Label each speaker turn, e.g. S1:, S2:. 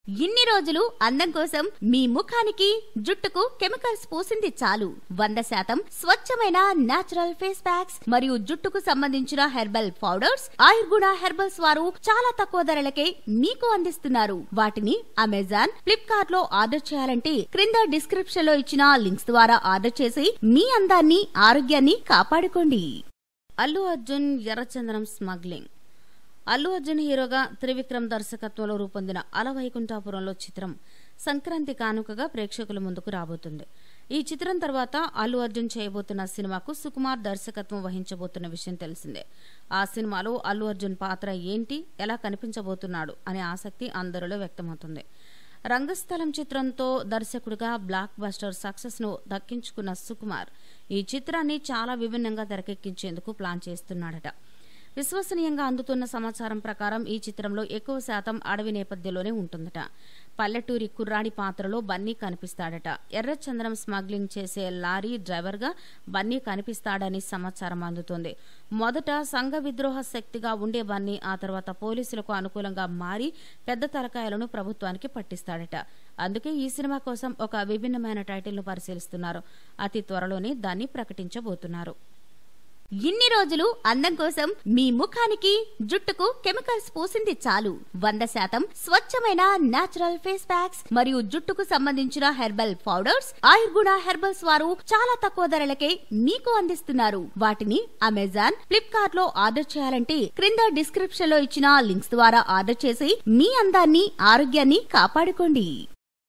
S1: ఇన్ని రోజులు అందం కోసం మీ ముఖానికి జుట్టుకు కెమికల్స్ పూసింది చాలు వంద శాతం స్వచ్ఛమైన నాచురల్ ఫేస్ ప్యాక్స్ మరియు జుట్టుకు సంబంధించిన హెర్బల్ పౌడర్స్ ఆయుర్గుణ హెర్బల్స్ వారు చాలా తక్కువ ధరలకే మీకు అందిస్తున్నారు వాటిని అమెజాన్ ఫ్లిప్కార్ట్ లో ఆర్డర్ చేయాలంటే క్రింద డిస్క్రిప్షన్ లో ఇచ్చిన లింక్స్ ద్వారా ఆర్డర్ చేసి మీ అందాన్ని ఆరోగ్యాన్ని కాపాడుకోండి అల్లు అర్జున్ ఎర్రచందనం స్మగ్లింగ్ అల్లు అర్జున్ హీరోగా త్రివిక్రమ్ దర్శకత్వంలో రూపొందిన అలవైకుంఠాపురంలో చిత్రం సంక్రాంతి కానుకగా ప్రేక్షకుల ముందుకు రాబోతుంది ఈ చిత్రం తర్వాత అల్లు అర్జున్ చేయబోతున్న సినిమాకు సుకుమార్ దర్శకత్వం వహించబోతున్న విషయం తెలిసిందే ఆ సినిమాలో అల్లు అర్జున్ పాత్ర ఏంటి ఎలా కనిపించబోతున్నాడు అనే ఆసక్తి అందరిలో వ్యక్తమవుతుంది రంగస్థలం చిత్రంతో దర్శకుడిగా బ్లాక్ బస్టర్ సక్సెస్ ను దక్కించుకున్న సుకుమార్ ఈ చిత్రాన్ని చాలా విభిన్నంగా తెరకెక్కించేందుకు ప్లాన్ చేస్తున్నాడట విశ్వసనీయంగా అందుతున్న సమాచారం ప్రకారం ఈ చిత్రంలో ఎక్కువ శాతం అడవి నేపథ్యంలోనే ఉంటుందట పల్లెటూరి కుర్రాడి పాత్రలో బన్నీ కనిపిస్తాడట ఎర్రచందనం స్మగ్లింగ్ చేసే లారీ డ్రైవర్గా బన్నీ కనిపిస్తాడని సమాచారం అందుతోంది మొదట సంఘ విద్రోహ శక్తిగా ఉండే బన్నీ ఆ తర్వాత పోలీసులకు అనుకూలంగా మారి పెద్ద తలకాయలను ప్రభుత్వానికి పట్టిస్తాడట అందుకే ఈ సినిమా కోసం ఒక విభిన్నమైన టైటిల్ను పరిశీలిస్తున్నారు అతి త్వరలోనే దాన్ని ప్రకటించబోతున్నారు ఇన్ని రోజులు అందం కోసం మీ ముఖానికి జుట్టుకు కెమికల్స్ పూసింది చాలు వంద శాతం స్వచ్ఛమైన నాచురల్ ఫేస్ ప్యాక్స్ మరియు జుట్టుకు సంబంధించిన హెర్బల్ పౌడర్స్ ఆయుర్గుణ హెర్బల్స్ వారు చాలా తక్కువ ధరలకే మీకు అందిస్తున్నారు వాటిని అమెజాన్ ఫ్లిప్కార్ట్ లో ఆర్డర్ చేయాలంటే క్రింద డిస్క్రిప్షన్ లో ఇచ్చిన లింక్స్ ద్వారా ఆర్డర్ చేసి మీ అందాన్ని ఆరోగ్యాన్ని కాపాడుకోండి